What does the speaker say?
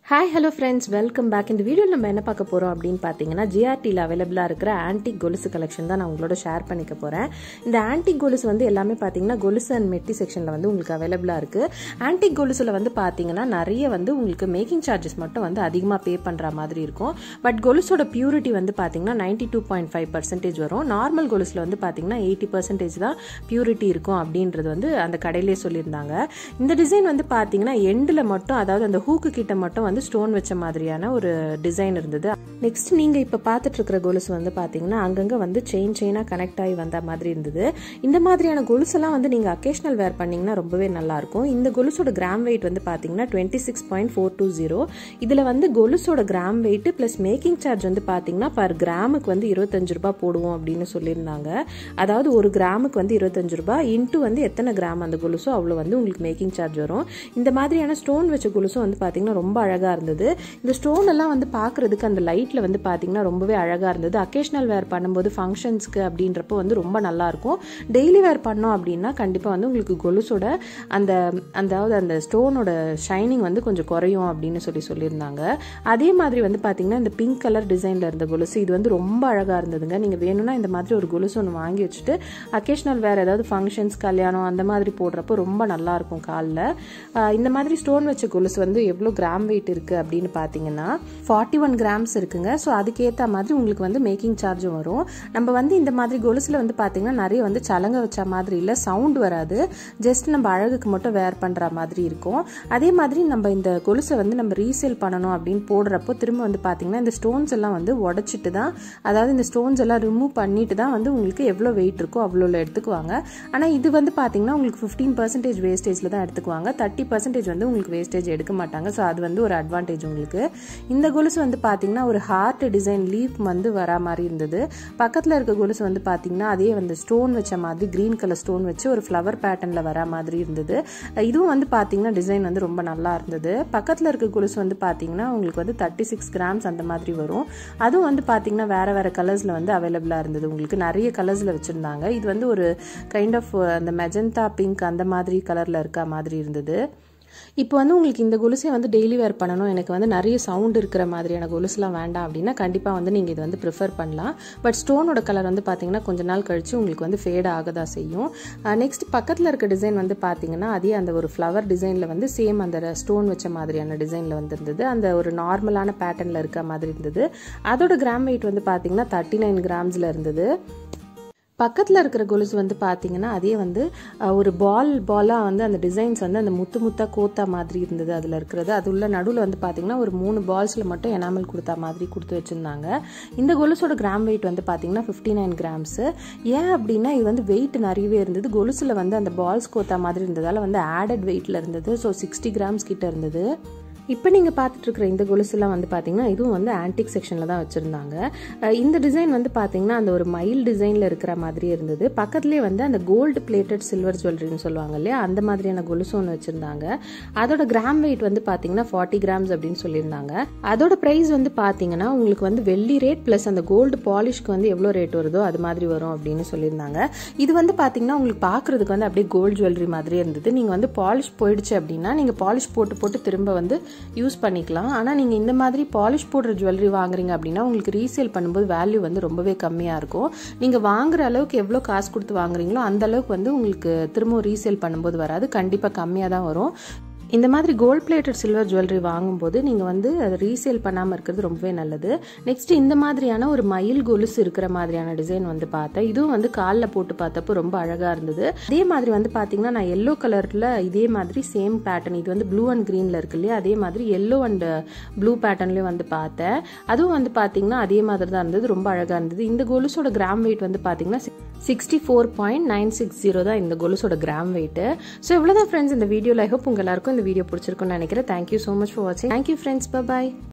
hi hello friends welcome back இந்த வீடியோவில் நம்ம என்ன பார்க்க போகிறோம் அப்படின்னு பார்த்தீங்கன்னா ஜிஆர்டியில் அவைலபிளாக இருக்கிற ஆன்டிக் கொலுசு கலெக்ஷன் தான் நான் உங்களோட ஷேர் பண்ணிக்க போகிறேன் இந்த ஆன்டிக் கொலுசு வந்து எல்லாமே பார்த்தீங்கன்னா கொலுசு அண்ட் மெட்டி செக்ஷனில் வந்து உங்களுக்கு அவைலபிளாக இருக்குது ஆன்டிக் கொலுசில் வந்து பார்த்தீங்கன்னா நிறைய வந்து உங்களுக்கு மேக்கிங் சார்ஜஸ் மட்டும் வந்து அதிகமாக பே பண்ணுற மாதிரி இருக்கும் பட் கொலுசோட பியூரிட்டி வந்து பார்த்தீங்கன்னா ninety two point five percentage வரும் நார்மல் கொலுசில் வந்து பார்த்தீங்கன்னா எயிட்டி பர்சன்டேஜ் தான் பியூரிட்டி இருக்கும் அப்படின்றது வந்து அந்த கடையிலே சொல்லியிருந்தாங்க இந்த டிசைன் வந்து பார்த்தீங்கன்னா எண்டில் மட்டும் அதாவது அந்த ஹூக்கு கிட்ட மட்டும் வந்து ஸ்டோன் வச்ச மாதிரியான ஒரு டிசைன் இருந்தது நெக்ஸ்ட் நீங்கள் இப்போ பார்த்துட்டு இருக்கிற கொலுசு வந்து பார்த்தீங்கன்னா அங்கங்கே வந்து செயின் செயினாக கனெக்ட் ஆகி வந்த மாதிரி இருந்தது இந்த மாதிரியான கொலுசெல்லாம் வந்து நீங்கள் அக்கேஷனல் வேர் பண்ணிங்கன்னா ரொம்பவே நல்லாயிருக்கும் இந்த கொலுசோட கிராம் வெயிட் வந்து பார்த்தீங்கன்னா twenty six point four two zero இதில் வந்து கொலுசோட gram weight plus making charge வந்து பார்த்தீங்கன்னா பர் கிராமுக்கு வந்து இருபத்தஞ்சு ரூபாய் போடுவோம் அப்படின்னு சொல்லியிருந்தாங்க அதாவது ஒரு கிராமுக்கு வந்து இருபத்தஞ்சு ரூபாய் இன்ட்டு வந்து எத்தனை கிராம் அந்த கொலுசோ அவ்வளோ வந்து உங்களுக்கு மேக்கிங் சார்ஜ் வரும் இந்த மாதிரியான ஸ்டோன் வச்ச கொலுசும் வந்து பார்த்தீங்கன்னா ரொம்ப அழகாக இருந்தது இந்த ஸ்டோன் எல்லாம் வந்து பார்க்குறதுக்கு அந்த லைட்டில் வந்து பார்த்தீங்கன்னா ரொம்பவே அழகாக இருந்தது அக்கேஷனல் வேர் பண்ணும்போது ஃபங்க்ஷன்ஸ்க்கு அப்படின்றப்போ வந்து ரொம்ப நல்லாயிருக்கும் டெய்லி வேர் பண்ணோம் அப்படின்னா கண்டிப்பாக வந்து உங்களுக்கு கொலுசோட அந்த அதாவது அந்த ஸ்டோனோட ஷைனிங் வந்து கொஞ்சம் குறையும் அப்படின்னு சொல்லி சொல்லியிருந்தாங்க அதே மாதிரி வந்து பார்த்தீங்கன்னா இந்த பிங்க் கலர் டிசைனில் இருந்த கொலுசு இது வந்து ரொம்ப அழகாக இருந்ததுங்க நீங்கள் வேணும்னா இந்த மாதிரி ஒரு கொலுசு ஒன்று வாங்கி வச்சுட்டு அக்கேஷனல் வேறு ஏதாவது ஃபங்க்ஷன்ஸ் கல்யாணம் அந்த மாதிரி போடுறப்போ ரொம்ப நல்லாயிருக்கும் காலில் இந்த மாதிரி ஸ்டோன் வச்ச கொலுசு வந்து எவ்வளோ கிராம் வெயிட் இருக்குது அப்படின்னு பார்த்தீங்கன்னா ஃபார்ட்டி ஒன் கிராம்ஸ் இருக்குங்க ஸோ அதுக்கேற்ற மாதிரி உங்களுக்கு வந்து மேக்கிங் சார்ஜும் வரும் நம்ம வந்து இந்த மாதிரி கொலுசில் வந்து பார்த்தீங்கன்னா நிறைய வந்து சலங்க வச்ச மாதிரி இல்லை சவுண்ட் வராது ஜஸ்ட் நம்ம அழகுக்கு மட்டும் வேர் பண்ணுற மாதிரி இருக்கும் அதே மாதிரி நம்ம இந்த கொலுசை வந்து நம்ம ரீசேல் பண்ணணும் அப்படின்னு போடுறப்போ திரும்ப வந்து பார்த்தீங்கன்னா இந்த ஸ்டோன்ஸ் எல்லாம் வந்து உடச்சிட்டு தான் அதாவது இந்த ஸ்டோன்ஸ் எல்லாம் ரிமூவ் பண்ணிட்டு தான் வந்து உங்களுக்கு எவ்வளோ வெயிட் இருக்கோ அவ்வளோ எடுத்துக்குவாங்க ஆனால் இது வந்து பார்த்தீங்கன்னா உங்களுக்கு ஃபிஃப்டீன் பர்சன்டேஜ் வேஸ்டேஜில் தான் எடுத்துக்குவாங்க தேர்ட்டி பர்சன்டேஜ் வந்து உங்களுக்கு வேஸ்டேஜ் எடுக்க மாட்டாங்க ஸோ அது வந்து ஒரு அட்வான்டேஜ் உங்களுக்கு இந்த கொலுசு வந்து பார்த்தீங்கன்னா ஒரு ஹார்ட் டிசைன் லீஃப் வந்து வரா மாதிரி இருந்தது பக்கத்தில் இருக்க கொலுசு வந்து பார்த்தீங்கன்னா அதே வந்து ஸ்டோன் வச்ச மாதிரி க்ரீன் கலர் ஸ்டோன் வச்சு ஒரு ஃப்ளவர் பேட்டர்னில் வரா மாதிரி இருந்தது இதுவும் வந்து பார்த்தீங்கன்னா டிசைன் வந்து ரொம்ப நல்லா இருந்தது பக்கத்தில் இருக்க கொலுசு வந்து பார்த்தீங்கன்னா உங்களுக்கு வந்து தேர்ட்டி சிக்ஸ் கிராம்ஸ் அந்த மாதிரி வரும் அதுவும் வந்து பார்த்தீங்கன்னா வேறு வேறு கலர்ஸில் வந்து அவைலபிளாக இருந்தது உங்களுக்கு நிறைய கலர்ஸில் வச்சுருந்தாங்க இது வந்து ஒரு கைண்ட் ஆஃப் அந்த மெஜந்தா பிங்க் அந்த மாதிரி கலரில் இருக்க மாதிரி இருந்தது இப்போ வந்து உங்களுக்கு இந்த கொலுசை வந்து டெய்லி வேர் பண்ணணும் எனக்கு வந்து நிறைய சவுண்ட் இருக்கிற மாதிரியான கொலுசுலாம் வேண்டாம் அப்படின்னா கண்டிப்பாக வந்து நீங்கள் இது வந்து ப்ரிஃபர் பண்ணலாம் பட் ஸ்டோனோட கலர் வந்து பார்த்தீங்கன்னா கொஞ்ச நாள் கழிச்சு உங்களுக்கு வந்து ஃபேட் ஆகதா செய்யும் நெக்ஸ்ட் பக்கத்தில் இருக்க டிசைன் வந்து பார்த்தீங்கன்னா அதே அந்த ஒரு ஃப்ளவர் டிசைனில் வந்து சேம் அந்த ஸ்டோன் வச்ச மாதிரியான டிசைனில் வந்து இருந்தது அந்த ஒரு நார்மலான பேட்டர்னில் இருக்க மாதிரி இருந்தது அதோட கிராம் வெயிட் வந்து பார்த்தீங்கன்னா தேர்ட்டி நைன் கிராம்ஸில் இருந்தது பக்கத்தில் இருக்கிற கொலுசு வந்து பார்த்தீங்கன்னா அதே வந்து ஒரு பால் பாலாக வந்து அந்த டிசைன்ஸ் வந்து அந்த முத்து முத்தாக கோத்தா மாதிரி இருந்தது அதில் இருக்கிறது அது உள்ள நடுவில் வந்து பார்த்தீங்கன்னா ஒரு மூணு பால்ஸில் மட்டும் எனாமல் கொடுத்தா மாதிரி கொடுத்து வச்சுருந்தாங்க இந்த கொலுசோட கிராம் வெயிட் வந்து பார்த்தீங்கன்னா ஃபிஃப்டி நைன் கிராம்ஸு ஏன் அப்படின்னா இது வந்து வெயிட் நிறையவே இருந்தது கொலுசில் வந்து அந்த பால்ஸ் கோத்தா மாதிரி இருந்ததால் வந்து ஆடட் வெயிட்டில் இருந்தது ஸோ சிக்ஸ்டி கிராம்ஸ் கிட்ட இருந்தது இப்போ நீங்கள் பார்த்துட்டு இருக்கிற இந்த கொலுசுலாம் வந்து பார்த்தீங்கன்னா இதுவும் வந்து ஆன்டிக் செக்ஷனில் தான் வச்சுருந்தாங்க இந்த டிசைன் வந்து பார்த்தீங்கன்னா அந்த ஒரு மயில் டிசைனில் இருக்கிற மாதிரி இருந்தது பக்கத்துலேயே வந்து அந்த கோல்டு பிளேட்டட் சில்வர் ஜுவல்லரின்னு சொல்லுவாங்க இல்லையா அந்த மாதிரியான கொலுசு ஒன்று வச்சுருந்தாங்க அதோட கிராம் வெயிட் வந்து பார்த்தீங்கன்னா ஃபார்ட்டி கிராம்ஸ் அப்படின்னு சொல்லியிருந்தாங்க அதோட ப்ரைஸ் வந்து பார்த்தீங்கன்னா உங்களுக்கு வந்து வெள்ளி ரேட் ப்ளஸ் அந்த கோல்டு பாலிஷ்க்கு வந்து எவ்வளோ ரேட் வருதோ அது மாதிரி வரும் அப்படின்னு சொல்லியிருந்தாங்க இது வந்து பார்த்தீங்கன்னா உங்களுக்கு பார்க்குறதுக்கு வந்து அப்படியே கோல்டு ஜுவல்லரி மாதிரியே இருந்தது நீங்கள் வந்து பாலிஷ் போயிடுச்சு அப்படின்னா நீங்கள் பாலிஷ் போட்டு போட்டு திரும்ப வந்து யூஸ் பண்ணிக்கலாம் ஆனால் நீங்கள் இந்த மாதிரி பாலிஷ் போடுற ஜுவல்லரி வாங்குறீங்க அப்படின்னா உங்களுக்கு ரீசேல் பண்ணும்போது வேல்யூ வந்து ரொம்பவே கம்மியாக இருக்கும் நீங்கள் வாங்குற அளவுக்கு எவ்வளோ காசு கொடுத்து வாங்குறீங்களோ அந்த அளவுக்கு வந்து உங்களுக்கு திரும்ப ரீசேல் பண்ணும்போது வராது கண்டிப்பாக கம்மியாக தான் வரும் இந்த மாதிரி கோல்ட் பிளேட்டட் சில்வர் ஜுவல்லரி வாங்கும்போது நீங்கள் வந்து அதை ரீசேல் பண்ணாமல் இருக்கிறது ரொம்பவே நல்லது நெக்ஸ்ட் இந்த மாதிரியான ஒரு மயில் கொலுசு இருக்கிற மாதிரியான டிசைன் வந்து பார்த்தேன் இதுவும் வந்து காலில் போட்டு பார்த்தப்போ ரொம்ப அழகாக இருந்தது அதே மாதிரி வந்து பார்த்தீங்கன்னா நான் எல்லோ கலரில் இதே மாதிரி சேம் பேட்டர்ன் இது வந்து ப்ளூ அண்ட் க்ரீனில் இருக்கு இல்லையா அதே மாதிரி எல்லோ அண்ட் ப்ளூ பேட்டர்ன்லேயும் வந்து பார்த்தேன் அதுவும் வந்து பார்த்தீங்கன்னா அதே மாதிரி தான் இருந்தது ரொம்ப அழகாக இருந்தது இந்த கொலுசோட கிராம் வெயிட் வந்து பார்த்தீங்கன்னா sixty four point nine six zero தான் இந்த கொலுசோட கிராம் வெயிட்டு ஸோ இவ்வளோதான் ஃப்ரெண்ட்ஸ் இந்த வீடியோவில் ஐ ஹோப் உங்கள் எல்லாருக்கும் இந்த வீடியோ பிடிச்சிருக்குன்னு நினைக்கிறேன் தேங்க்யூ ஸோ மச் ஃபார் வாட்சிங் தேங்க்யூ ஃப்ரெண்ட்ஸ் பாய்